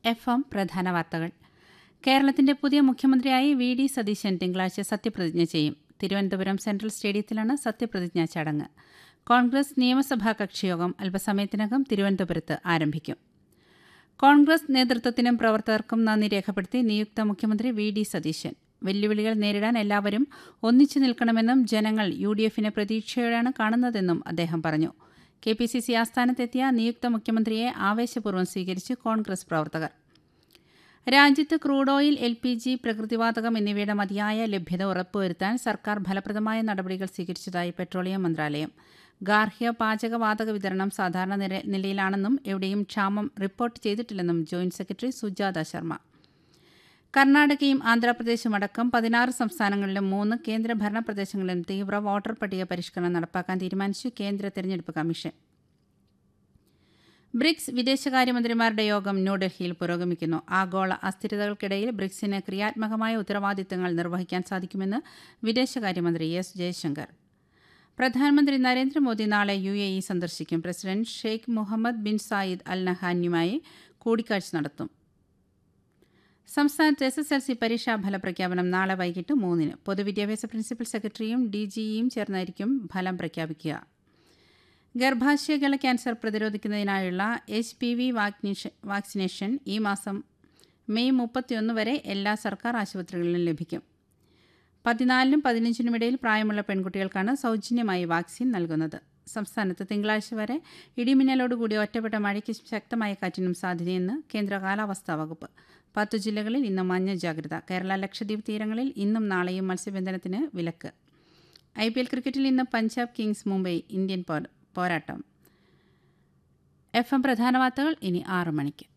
F M പ്രധാന വാർത്തകൾ കേരളത്തിന്റെ പുതിയ മുഖ്യമന്ത്രിയായി വി ഡി സതീശൻ തിങ്കളാഴ്ച സത്യപ്രതിജ്ഞ ചെയ്യും തിരുവനന്തപുരം സെൻട്രൽ സ്റ്റേഡിയത്തിലാണ് സത്യപ്രതിജ്ഞാ ചടങ്ങ് കോൺഗ്രസ് നിയമസഭാ കക്ഷിയോഗം അല്പസമയത്തിനകം തിരുവനന്തപുരത്ത് ആരംഭിക്കും കോൺഗ്രസ് നേതൃത്വത്തിനും പ്രവർത്തകർക്കും നന്ദി രേഖപ്പെടുത്തി നിയുക്ത മുഖ്യമന്ത്രി വി ഡി സതീശൻ വെല്ലുവിളികൾ നേരിടാൻ എല്ലാവരും ഒന്നിച്ചു നിൽക്കണമെന്നും ജനങ്ങൾ യു ഡി എഫിനെ പ്രതീക്ഷയോടെയാണ് കാണുന്നതെന്നും അദ്ദേഹം പറഞ്ഞു കെ പി സി സി ആസ്ഥാനത്തെത്തിയ നിയുക്ത മുഖ്യമന്ത്രിയെ ആവേശപൂർവ്വം സ്വീകരിച്ച് കോൺഗ്രസ് പ്രവർത്തകർ രാജ്യത്ത് crude oil L P G പ്രകൃതിവാതകം എന്നിവയുടെ മതിയായ ലഭ്യത ഉറപ്പുവരുത്താൻ സർക്കാർ ഫലപ്രദമായ നടപടികൾ സ്വീകരിച്ചതായി പെട്രോളിയം മന്ത്രാലയം ഗാർഹിക പാചകവാതക വിതരണം സാധാരണ നില നിലയിലാണെന്നും എവിടെയും ക്ഷാമം റിപ്പോർട്ട് ചെയ്തിട്ടില്ലെന്നും ജോയിന്റ് സെക്രട്ടറി സുജാത ശർമ്മ കർണാടകയും ആന്ധ്രാപ്രദേശും അടക്കം പതിനാറ് സംസ്ഥാനങ്ങളിലും മൂന്ന് കേന്ദ്രഭരണ പ്രദേശങ്ങളിലും തീവ്ര വോട്ടർ പട്ടിക പരിഷ്കരണം നടപ്പാക്കാൻ തീരുമാനിച്ചു കേന്ദ്ര തെരഞ്ഞെടുപ്പ് കമ്മീഷൻ ബ്രിക്സ് വിദേശകാര്യമന്ത്രിമാരുടെ യോഗം ന്യൂഡൽഹിയിൽ പുരോഗമിക്കുന്നു ആഗോള അസ്ഥിരതകൾക്കിടയിൽ ബ്രിക്സിന് ക്രിയാത്മകമായ ഉത്തരവാദിത്തങ്ങൾ നിർവഹിക്കാൻ സാധിക്കുമെന്ന് വിദേശകാര്യമന്ത്രി എസ് ജയശങ്കർ പ്രധാനമന്ത്രി നരേന്ദ്രമോദി നാളെ യു എ ഇ സന്ദർശിക്കും president Sheikh Mohammed bin Zayed Al നഹാനുമായി കൂടിക്കാഴ്ച നടത്തും സംസ്ഥാനത്ത് എസ് എസ് എൽ സി പരീക്ഷാ ഫലപ്രഖ്യാപനം നാളെ വൈകിട്ട് മൂന്നിന് പൊതുവിദ്യാഭ്യാസ പ്രിൻസിപ്പൽ സെക്രട്ടറിയും ഡി ജിയും ചേർന്നായിരിക്കും ഫലം പ്രഖ്യാപിക്കുക ഗർഭാശയകള ക്യാൻസർ പ്രതിരോധിക്കുന്നതിനായുള്ള എച്ച് പി വി വാക്സിനേഷൻ ഈ മാസം മെയ് മുപ്പത്തിയൊന്ന് വരെ എല്ലാ സർക്കാർ ആശുപത്രികളിലും ലഭിക്കും പതിനാലിനും പതിനഞ്ചിനും ഇടയിൽ പ്രായമുള്ള പെൺകുട്ടികൾക്കാണ് സൗജന്യമായി വാക്സിൻ നൽകുന്നത് സംസ്ഥാനത്ത് തിങ്കളാഴ്ച വരെ ഇടിമിന്നലോടുകൂടി ഒറ്റപ്പെട്ട മഴയ്ക്ക് ശക്തമായ കാറ്റിനും സാധ്യതയെന്ന് കേന്ദ്ര കാലാവസ്ഥാ വകുപ്പ് പത്തു ജില്ലകളിൽ ഇന്ന് മഞ്ഞ ജാഗ്രത കേരള ലക്ഷദ്വീപ് തീരങ്ങളിൽ ഇന്നും നാളെയും മത്സ്യബന്ധനത്തിന് വിലക്ക് ഐ പി എൽ ക്രിക്കറ്റിൽ ഇന്ന് പഞ്ചാബ് കിങ്സ് മുംബൈ ഇന്ത്യൻ പോരാട്ടം എഫ് എം പ്രധാന വാർത്തകൾ ഇനി ആറ് മണിക്ക്